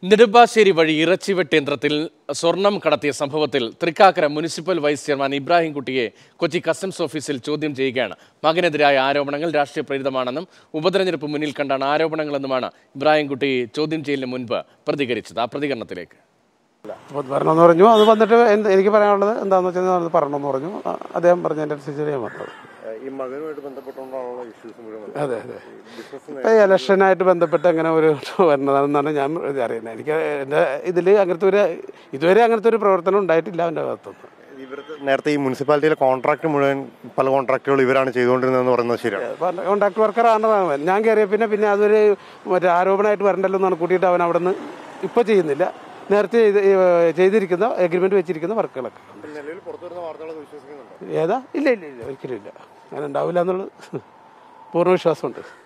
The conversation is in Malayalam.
നെടുമ്പാശ്ശേരി വഴി ഇറച്ചിവെട്ട് യന്ത്രത്തിൽ സ്വർണം കടത്തിയ സംഭവത്തിൽ തൃക്കാക്കര മുനിസിപ്പൽ വൈസ് ചെയർമാൻ ഇബ്രാഹിംകുട്ടിയെ കൊച്ചി കസ്റ്റംസ് ഓഫീസിൽ ചോദ്യം ചെയ്യുകയാണ് മകനെതിരായ ആരോപണങ്ങൾ രാഷ്ട്രീയ പ്രേരിതമാണെന്നും ഉപതെരഞ്ഞെടുപ്പ് മുന്നിൽ കണ്ടാണ് ആരോപണങ്ങളെന്നുമാണ് ഇബ്രാഹിംകുട്ടി ചോദ്യം ചെയ്യലിന് മുൻപ് പ്രതികരിച്ചത് ആ പ്രതികരണത്തിലേക്ക് അപ്പോൾ വരണമെന്ന് പറഞ്ഞു അത് വന്നിട്ട് എന്ത് എനിക്ക് പറയാനുള്ളത് എന്താണെന്ന് വെച്ചാൽ അത് പറയണമെന്ന് പറഞ്ഞു ആ, അദ്ദേഹം പറഞ്ഞതിൻ്റെ അനുസരിച്ച് ഞാൻ വന്നത് ഈ മകനുമായിട്ട് ബന്ധപ്പെട്ടുകൊണ്ടാണുള്ള ഇഷ്യൂസ് മുഴുവൻ അതെ അതെ ഇപ്പം ഈ ഇലക്ഷനായിട്ട് ബന്ധപ്പെട്ട് അങ്ങനെ ഒരു വരുന്നതാണെന്നാണ് ഞാൻ ഇത് അറിയുന്നത് എനിക്ക് എൻ്റെ ഇതിൽ അങ്ങനത്തെ ഒരു ഇതുവരെ അങ്ങനത്തെ ഒരു പ്രവർത്തനം ഉണ്ടായിട്ടില്ല അവൻ്റെ ഭാഗത്തുനിന്ന് ഇവർക്ക് നേരത്തെ ഈ മുനിസിപ്പാലിറ്റിയിലെ കോൺട്രാക്ട് മുഴുവൻ പല കോൺട്രാക്റ്റുകൾ ഇവരാണ് ചെയ്തുകൊണ്ടിരുന്നതെന്ന് പറയുന്നത് ശരിയാണ് കോൺട്രാക്ട് വർക്കറാണ് അവൻ ഞാൻ കയറിയ പിന്നെ പിന്നെ അതൊരു മറ്റേ ആരോപണമായിട്ട് വരണ്ടല്ലോ എന്നാണ് കൂട്ടിയിട്ട് അവൻ അവിടെ നിന്ന് ഇപ്പോൾ ചെയ്യുന്നില്ല നേരത്തെ ചെയ്ത് ഈ, ചെയ്തിരിക്കുന്ന എഗ്രിമെന്റ് വെച്ചിരിക്കുന്ന വർക്കുകളൊക്കെ നിലവിൽ പുറത്തു വരുന്ന വാർത്തകളൊക്കെ വിശ്വസിക്കുന്നുണ്ടോ ഏതാ ഇല്ല ഇല്ല ഇല്ല ഒരിക്കലും ഇല്ല അങ്ങനെ ഉണ്ടാവില്ല എന്നുള്ളത് പൂർണ്ണ വിശ്വാസമുണ്ട്